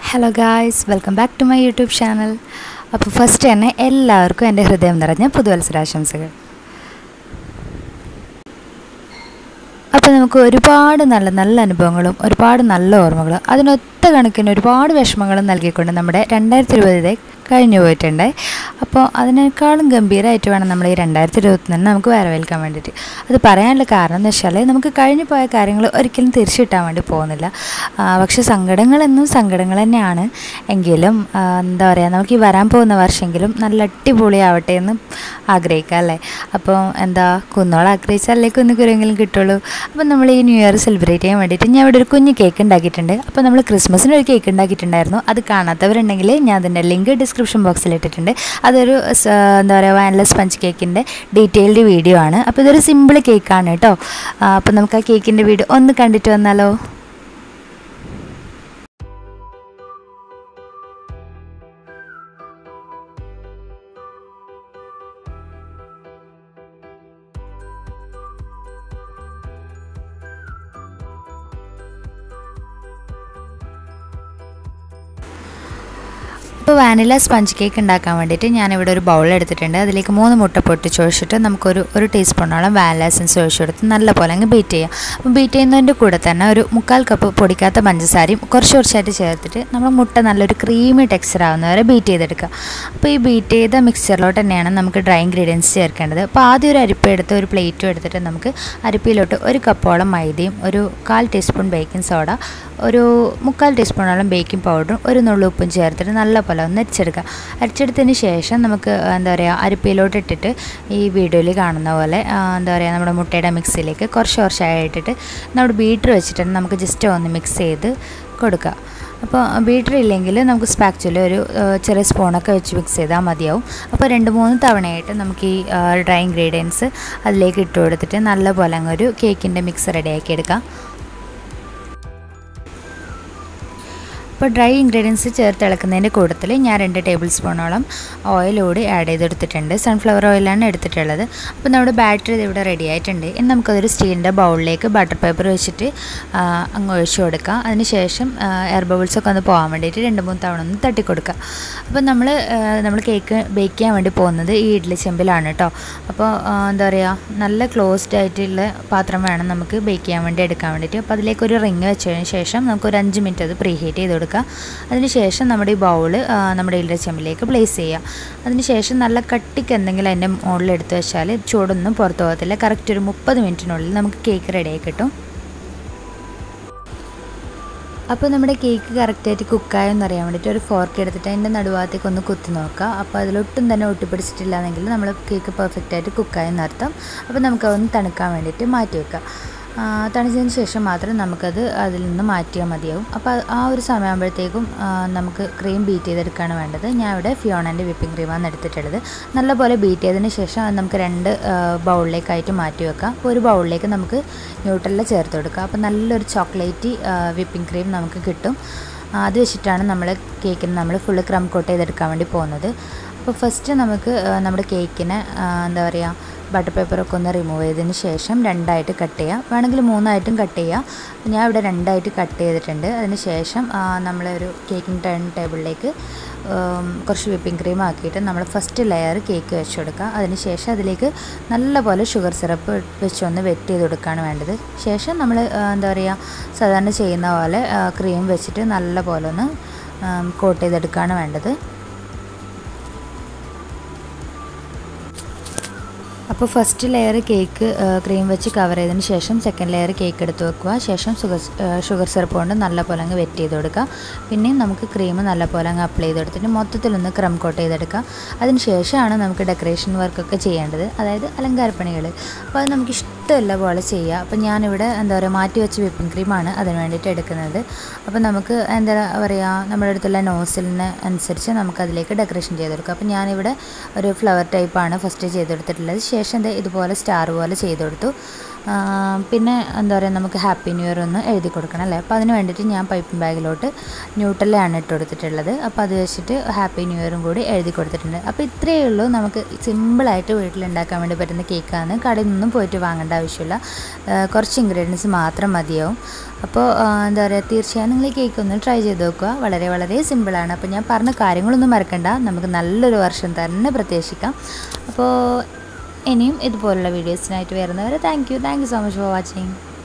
hello guys welcome back to my YouTube channel അപ്പോൾ first തന്നെ എല്ലാവർക്കും എൻ്റെ ഹൃദയം നിറഞ്ഞ പുതുവത്സരാശംസകൾ അപ്പോൾ നമുക്ക് ഒരുപാട് നല്ല നല്ല അനുഭവങ്ങളും ഒരുപാട് നല്ല ഓർമ്മകളും അതിനൊത്ത കണക്കിന് ഒരുപാട് വിഷമങ്ങളും നൽകിക്കൊണ്ട് നമ്മുടെ രണ്ടായിരത്തി ഇരുപതിലെ കഴിഞ്ഞു പോയിട്ടുണ്ട് അപ്പോൾ അതിനേക്കാളും ഗംഭീരമായിട്ട് വേണം നമ്മൾ ഈ രണ്ടായിരത്തി ഇരുപത്തിനെ നമുക്ക് വരവേൽക്കാൻ വേണ്ടിയിട്ട് അത് പറയാനുള്ള കാരണം എന്ന് വെച്ചാൽ നമുക്ക് കഴിഞ്ഞു പോയ കാര്യങ്ങൾ ഒരിക്കലും തിരിച്ചു കിട്ടാൻ വേണ്ടി പോകുന്നില്ല ആ, പക്ഷെ സങ്കടങ്ങളെന്നും സങ്കടങ്ങൾ തന്നെയാണ് എങ്കിലും ആ, എന്താ പറയുക നമുക്ക് ഈ വരാൻ പോകുന്ന വർഷമെങ്കിലും നല്ല അടിപൊളിയാവട്ടെ എന്ന് ആഗ്രഹിക്കാം അല്ലേ അപ്പോൾ എന്താ കുന്നോളം ആഗ്രഹിച്ചാലേ കുന്നുകുരെങ്കിലും കിട്ടുള്ളൂ അപ്പോൾ നമ്മൾ ഈ ന്യൂ ഇയർ സെലിബ്രേറ്റ് ചെയ്യാൻ വേണ്ടിയിട്ട് ഞാൻ ഇവിടെ ഒരു കുഞ്ഞ് കേക്ക് ഉണ്ടാക്കിയിട്ടുണ്ട് അപ്പോൾ നമ്മൾ ക്രിസ്മസിന് ഒരു കേക്ക് ഉണ്ടാക്കിയിട്ടുണ്ടായിരുന്നു അത് കാണാത്തവരുണ്ടെങ്കിൽ ഞാൻ അതിൻ്റെ ലിങ്ക് ഡിസ്ക്രിപ്ഷൻ ബോക്സിൽ ഇട്ടിട്ടുണ്ട് അതൊരു സ- എന്താ പറയുക വാനില സ്പഞ്ച് കേക്കിൻ്റെ ഡീറ്റെയിൽഡ് വീഡിയോ ആണ് അപ്പോൾ ഇതൊരു സിമ്പിൾ കേക്കാണ് കേട്ടോ ആ, അപ്പോൾ നമുക്ക് ആ കേക്കിൻ്റെ വീഡിയോ ഒന്ന് കണ്ടിട്ട് വന്നാലോ ഇപ്പോൾ വാനില സ്പഞ്ച് കേക്ക് ഉണ്ടാക്കാൻ വേണ്ടിയിട്ട് ഞാനിവിടെ ഒരു ബൗൾ എടുത്തിട്ടുണ്ട് അതിലേക്ക് മൂന്ന് മുട്ട പൊട്ടിച്ച് ഒഴിച്ചിട്ട് നമുക്കൊരു ഒരു ടീസ്പൂണോളം വാനില എസൻസ് ഒഴിച്ച് കൊടുത്ത് നല്ല പോലെ അങ്ങ് ബീറ്റ് ചെയ്യാം അപ്പോൾ ബീറ്റ് ചെയ്യുന്നതിൻ്റെ കൂടെ തന്നെ ഒരു മുക്കാൽ കപ്പ് പൊടിക്കാത്ത പഞ്ചസാരയും കുറച്ച് കുറച്ചായിട്ട് ചേർത്തിട്ട് നമ്മൾ മുട്ട നല്ലൊരു ക്രീമി ടെക്സ്ചർ ആവുന്ന വരെ ബീറ്റ് ചെയ്തെടുക്കുക അപ്പോൾ ഈ ബീറ്റ് ചെയ്ത മിക്സ്ചറിലോട്ട് തന്നെയാണ് നമുക്ക് ഡ്രൈ ഇൻഗ്രീഡിയൻസ് ചേർക്കേണ്ടത് അപ്പോൾ ആദ്യം ഒരു അരിപ്പ എടുത്ത് ഒരു പ്ലേറ്റും എടുത്തിട്ട് നമുക്ക് അരിപ്പയിലോട്ട് ഒരു കപ്പോളം മൈദയും ഒരു കാൽ ടീസ്പൂൺ ബേക്കിംഗ് സോഡ ഒരു മുക്കാൽ ടീസ്പൂണോളം ബേക്കിംഗ് പൗഡറും ഒരു നുള്ളു ഉപ്പും ചേർത്തിട്ട് നല്ല പോലെ ഒന്ന് അരിച്ചെടുക്കുക അരിച്ചെടുത്തതിന് ശേഷം നമുക്ക് ആ, എന്താ പറയുക അരിപ്പയിലോട്ട് ഇട്ടിട്ട് ഈ വീഡിയോയിൽ കാണുന്ന പോലെ ആ, എന്താ പറയുക നമ്മുടെ മുട്ടയുടെ മിക്സിയിലേക്ക് കുറച്ച് കുറച്ചായി ഇട്ടിട്ട് നമ്മുടെ ബീറ്റർ വെച്ചിട്ട് നമുക്ക് ജസ്റ്റ് ഒന്ന് മിക്സ് ചെയ്ത് കൊടുക്കുക അപ്പോൾ ബീറ്റർ ഇല്ലെങ്കിൽ നമുക്ക് സ്പാക്ചുല ഒരു ആ, ചെറിയ സ്പൂണൊക്കെ വെച്ച് മിക്സ് ചെയ്താൽ മതിയാവും അപ്പോൾ രണ്ട് മൂന്ന് തവണയായിട്ട് നമുക്ക് ഈ ഡ്രൈ ഇൻഗ്രീഡിയൻസ് അതിലേക്ക് ഇട്ട് കൊടുത്തിട്ട് നല്ല പോലെ അങ്ങ് ഒരു കേക്കിൻ്റെ മിക്സ് റെഡിയാക്കി എടുക്കാം അപ്പോൾ ഡ്രൈ ഇൻഗ്രീഡിയൻസ് ചേർത്ത് ഇളക്കുന്നതിൻ്റെ കൂട്ടത്തിൽ ഞാൻ രണ്ട് ടേബിൾ സ്പൂണോളം ഓയിൽ കൂടി ആഡ് ചെയ്തെടുത്തിട്ടുണ്ട് സൺഫ്ലവർ ഓയിലാണ് എടുത്തിട്ടുള്ളത് അപ്പോൾ നമ്മുടെ ബാറ്ററി ഇവിടെ റെഡി ആയിട്ടുണ്ട് ഇനി നമുക്കതൊരു സ്റ്റീലിൻ്റെ ബൗളിലേക്ക് ബട്ടർ പേപ്പർ വെച്ചിട്ട് ആ, അങ്ങ് ഒഴിച്ചു കൊടുക്കാം അതിന് ശേഷം എയർ ബബിൾസൊക്കെ ഒന്ന് പോകാൻ വേണ്ടിയിട്ട് രണ്ട് മൂന്ന് തവണ ഒന്ന് തട്ടി കൊടുക്കുക അപ്പോൾ നമ്മൾ നമ്മൾ കേക്ക് ബേക്ക് ചെയ്യാൻ വേണ്ടി പോകുന്നത് ഈ ഇഡ്ഡലി ചെമ്പിലാണ് കേട്ടോ അപ്പോൾ ആ, എന്താ പറയുക നല്ല ക്ലോസ്ഡ് ആയിട്ടുള്ള പാത്രം വേണം നമുക്ക് ബേക്ക് ചെയ്യാൻ വേണ്ടി എടുക്കാൻ വേണ്ടിയിട്ട് അപ്പോൾ അതിലേക്ക് ഒരു റിങ് വെച്ചതിന് ശേഷം നമുക്ക് ഒരു അഞ്ച് മിനിറ്റ് അത് പ്രീ ഹീറ്റ് ചെയ്ത് കൊടുക്കുക അതിന് ശേഷം നമ്മുടെ ഈ ബൗള് നമ്മുടെ ഇഡ്ഡലി ചെമ്പിലേക്ക് പ്ലേസ് ചെയ്യുക അതിന് ശേഷം നല്ല കട്ടിക്ക് എന്തെങ്കിലും അതിൻ്റെ മുകളിൽ എടുത്ത് വെച്ചാൽ ചൂടൊന്നും പുറത്ത് പോകത്തില്ല കറക്റ്റ് ഒരു മുപ്പത് മിനിറ്റിനുള്ളിൽ നമുക്ക് കേക്ക് റെഡിയായി കിട്ടും അപ്പോൾ നമ്മുടെ കേക്ക് കറക്റ്റായിട്ട് കുക്കായെന്ന് അറിയാൻ വേണ്ടിയിട്ട് ഒരു ഫോർക്ക് എടുത്തിട്ട് അതിൻ്റെ നടുഭാഗത്തേക്ക് ഒന്ന് കുത്തി നോക്കുക അപ്പോൾ അതിലൊട്ടും തന്നെ ഒട്ടിപ്പിടിച്ചിട്ടില്ല എന്നെങ്കിൽ നമ്മൾ കേക്ക് പെർഫെക്റ്റായിട്ട് കുക്കായെന്ന് അർത്ഥം അപ്പോൾ നമുക്കതൊന്ന് തണുക്കാൻ വേണ്ടിയിട്ട് മാറ്റി വെക്കാം ആ, തണുച്ചതിന് ശേഷം മാത്രം നമുക്കത് അതിൽ നിന്ന് മാറ്റിയാൽ മതിയാവും അപ്പോൾ അത് ആ ഒരു സമയമാകുമ്പോഴത്തേക്കും ആ, നമുക്ക് ക്രീം ബീറ്റ് ചെയ്തെടുക്കുകയാണ് വേണ്ടത് ഞാൻ ഇവിടെ ഫിയോണൻ്റെ വിപ്പിംഗ് ക്രീമാണ് എടുത്തിട്ടുള്ളത് നല്ലപോലെ ബീറ്റ് ചെയ്തതിന് ശേഷം അത് നമുക്ക് രണ്ട് ബൗളിലേക്കായിട്ട് മാറ്റി വെക്കാം അപ്പോൾ ഒരു ബൗളിലേക്ക് നമുക്ക് ന്യൂട്രല്ല ചേർത്ത് കൊടുക്കുക അപ്പോൾ നല്ലൊരു ചോക്ലേറ്റ് വിപ്പിംഗ് ക്രീം നമുക്ക് കിട്ടും ആ, അത് വെച്ചിട്ടാണ് നമ്മൾ കേക്കിന് നമ്മൾ ഫുള്ള് ക്രം കോട്ട് ചെയ്തെടുക്കാൻ വേണ്ടി പോകുന്നത് അപ്പോൾ ഫസ്റ്റ് നമുക്ക് ആ, നമ്മുടെ കേക്കിനെ ആ, എന്താ പറയുക ബട്ടർ പേപ്പറൊക്കെ ഒന്ന് റിമൂവ് ചെയ്തതിന് ശേഷം രണ്ടായിട്ട് കട്ട് ചെയ്യാം വേണമെങ്കിൽ മൂന്നായിട്ടും കട്ട് ചെയ്യാം ഞാൻ ഇവിടെ രണ്ടായിട്ട് കട്ട് ചെയ്തിട്ടുണ്ട് അതിന് ശേഷം ആ, നമ്മളൊരു കേക്കിംഗ് ടേൺ ടേബിളിലേക്ക് ഉം, കുറച്ച് വിപ്പിംഗ് ക്രീം ആക്കിയിട്ട് നമ്മൾ ഫസ്റ്റ് ലെയർ കേക്ക് വെച്ച് കൊടുക്കുക അതിന് ശേഷം അതിലേക്ക് നല്ലപോലെ ഷുഗർ സിറപ്പ് വെച്ചൊന്ന് വെറ്റ് ചെയ്ത് കൊടുക്കുകയാണ് വേണ്ടത് ശേഷം നമ്മൾ എന്താ പറയുക സാധാരണ ചെയ്യുന്ന പോലെ ക്രീം വെച്ചിട്ട് നല്ല പോലെ ഒന്ന് കോട്ട് ചെയ്തെടുക്കുകയാണ് വേണ്ടത് അപ്പോൾ ഫസ്റ്റ് ലെയർ കേക്ക് ക്രീം വെച്ച് കവർ ചെയ്തതിന് ശേഷം സെക്കൻഡ് ലെയർ കേക്ക് എടുത്ത് വെക്കുക ശേഷം ഷുഗർ ഷുഗർ സിറപ്പ് കൊണ്ട് നല്ല പോലെ അങ്ങ് വെറ്റ് ചെയ്ത് കൊടുക്കുക പിന്നെയും നമുക്ക് ക്രീം നല്ല പോലെ അങ്ങ് അപ്ലൈ ചെയ്ത് കൊടുത്തിട്ട് മൊത്തത്തിലൊന്ന് ക്രം കോട്ട് ചെയ്തെടുക്കുക അതിന് ശേഷമാണ് നമുക്ക് ഡെക്കറേഷൻ വർക്കൊക്കെ ചെയ്യേണ്ടത് അതായത് അലങ്കാരപ്പണികൾ അപ്പോൾ അത് നമുക്ക് ഇഷ്ടമുള്ള പോലെ ചെയ്യുക അപ്പോൾ ഞാനിവിടെ എന്താ പറയുക മാറ്റി വെച്ച വിപ്പിംഗ് ക്രീമാണ് അതിന് വേണ്ടിയിട്ട് എടുക്കുന്നത് അപ്പോൾ നമുക്ക് എന്താ പറയുക നമ്മുടെ അടുത്തുള്ള നോസിലിന് അനുസരിച്ച് നമുക്ക് അതിലേക്ക് ഡെക്കറേഷൻ ചെയ്തെടുക്കാം അപ്പോൾ ഞാനിവിടെ ഒരു ഫ്ലവർ ടൈപ്പാണ് ഫസ്റ്റ് ചെയ്തെടുത്തിട്ടുള്ളത് ശേഷം ദേ ഇതുപോലെ സ്റ്റാർ പോലെ ചെയ്തെടുത്തു ആ, പിന്നെ എന്താ പറയുക നമുക്ക് ഹാപ്പി ന്യൂ ഇയർ ഒന്ന് എഴുതി കൊടുക്കണം അല്ലേ അപ്പോൾ അതിന് വേണ്ടിയിട്ട് ഞാൻ പൈപ്പിംഗ് ബാഗിലോട്ട് ന്യൂട്രലാണ് ഇട്ട് കൊടുത്തിട്ടുള്ളത് അപ്പോൾ അത് വെച്ചിട്ട് ഹാപ്പി ന്യൂ ഇയറും കൂടി എഴുതി കൊടുത്തിട്ടുണ്ട് അപ്പോൾ ഇത്രയേ ഉള്ളൂ നമുക്ക് സിമ്പിളായിട്ട് വീട്ടിലുണ്ടാക്കാൻ വേണ്ടി പറ്റുന്ന കേക്കാണ് കടയിൽ നിന്നും പോയിട്ട് വാങ്ങേണ്ട ആവശ്യമില്ല ആ, കുറച്ച് ഇൻഗ്രീഡിയൻസ് മാത്രം മതിയാവും അപ്പോൾ ആ, എന്താ പറയുക തീർച്ചയായും നിങ്ങൾ ഈ കേക്ക് ഒന്ന് ട്രൈ ചെയ്ത് നോക്കുക വളരെ വളരെ സിമ്പിളാണ് അപ്പോൾ ഞാൻ പറഞ്ഞ കാര്യങ്ങളൊന്നും മറക്കണ്ട നമുക്ക് നല്ലൊരു വർഷം തന്നെ പ്രത്യേകിക്കാം അപ്പോൾ ഇനിയും ഇതുപോലുള്ള വീഡിയോസിനായിട്ട് വരുന്നവരെ thank you thank you so much for watching